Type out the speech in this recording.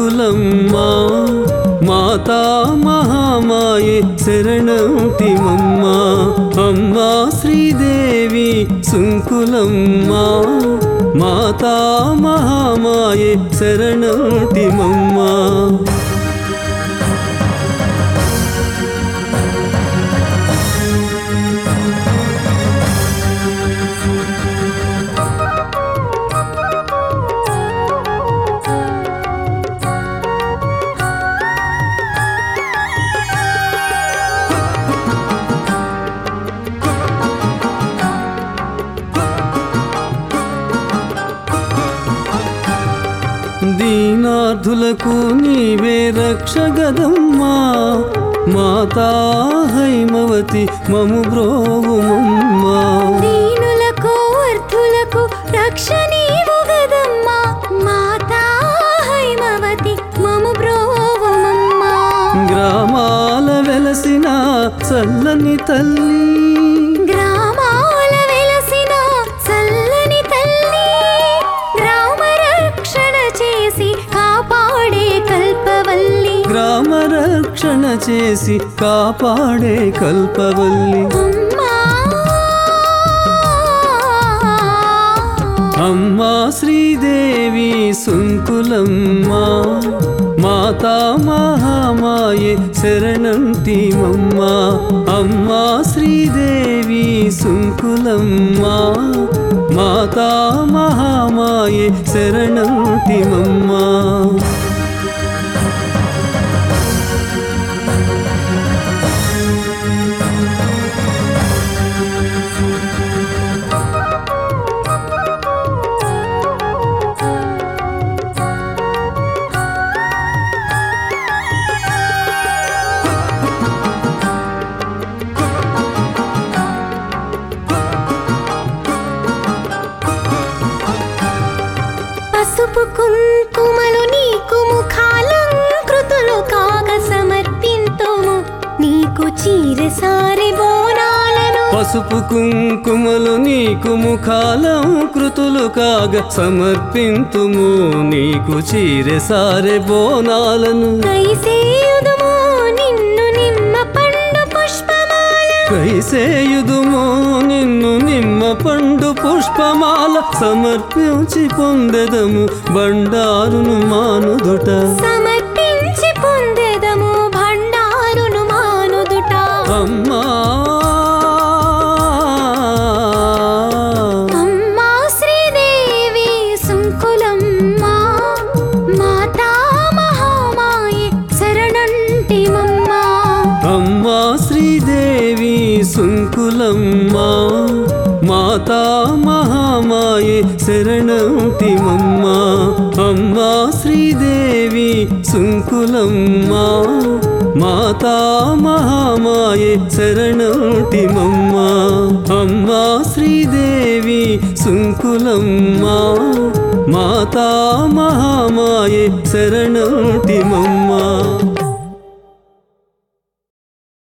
సుంకులమ్మా మాతా మహామాయే శరణంటిమమ్మా అమ్మా శ్రీదేవి సుంకులమ్మా మాతా మహామాయే శరణంటిమమ్మా దీనార్థులకు నీవే రక్షగదమ్మా మాతా హైమవతి మము బ్రోవుమమ్మా దీనులకు అర్థులకు రక్షణీవు గదమ్మా మాతా హైమవతి మము బ్రోవమమ్మా గ్రామాల వెలసిన చల్లని తల్లి గ్రామాల వెలసిన చల్లని తల్లి గ్రామ రక్షణ చేసి కాపాడే కల్పవల్లి గ్రామ రక్షణ చేసి కాపాడే కల్పవల్లి అమ్మా అమ్మా శ్రీదేవి సుంకులమ్మా మాతా మహామాయే శరణంటిమమ్మా అమ్మా శ్రీదేవి సుంకులమ్మా మాతా మహామాయే శరణంటిమమ్మా పసుపు కుంకుమలు నీకు ముఖాలంకృతులు కాగ సమర్పింతుము నీకు చీరసారి బోనాలను పసుపు కుంకుమలు నీకు ముఖాలం కృతులు కాగ సమర్పింతుము నీకు చీరె సారె బోనాలను కైసేయుదుము నిన్ను నిమ్మ పండు పుష్పమాల కైసేయుదుము నిన్ను నిమ్మ పండు పుష్పమాల సమర్పించి పొందెదము బండారును మానుదుట సమర్పించి పొందెదము భండారును మానుదుట అమ్మా అమ్మా శ్రీదేవి సుంకులమ్మా మాతా మహామాయే శరణంటిమమ్మా అమ్మా శ్రీదేవి సుంకులమ్మా మాతా మహామాయే శరణంటిమమ్మా అమ్మా శ్రీదేవి సుంకులమ్మా మాతా మహామాయే శరణంటిమమ్మా అమ్మా శ్రీదేవి సుంకులమ్మా మాతా మహామాయే శరణంటిమమ్మా